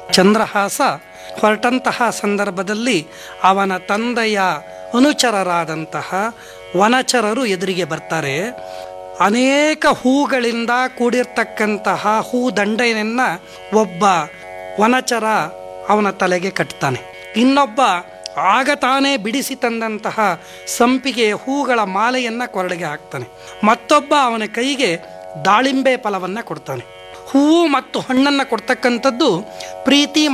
ಚಂದ್ರಹಾಸ ಹೊರಟಂತಹ ಸಂದರ್ಭದಲ್ಲಿ ಅವನ ತಂದೆಯ ಅನುಚರರಾದಂತಹ ವನಚರರು ಎದುರಿಗೆ ಬರ್ತಾರೆ ಅನೇಕ ಹೂಗಳಿಂದ ಕೂಡಿರ್ತಕ್ಕಂತಹ ಹೂ ದಂಡೆಯನ್ನ ಒಬ್ಬ ವನಚರ ಅವನ ತಲೆಗೆ ಕಟ್ತಾನೆ ಇನ್ನೊಬ್ಬ ಆಗ ತಾನೇ ಬಿಡಿಸಿ ತಂದಂತಹ ಸಂಪಿಗೆ ಹೂಗಳ ಮಾಲೆಯನ್ನ ಕೊರಳಿಗೆ ಹಾಕ್ತಾನೆ ಮತ್ತೊಬ್ಬ ಅವನ ಕೈಗೆ ದಾಳಿಂಬೆ ಫಲವನ್ನ ಕೊಡ್ತಾನೆ ಹೂವು ಮತ್ತು ಹಣ್ಣನ್ನು ಕೊಡ್ತಕ್ಕಂಥದ್ದು ಪ್ರೀತಿ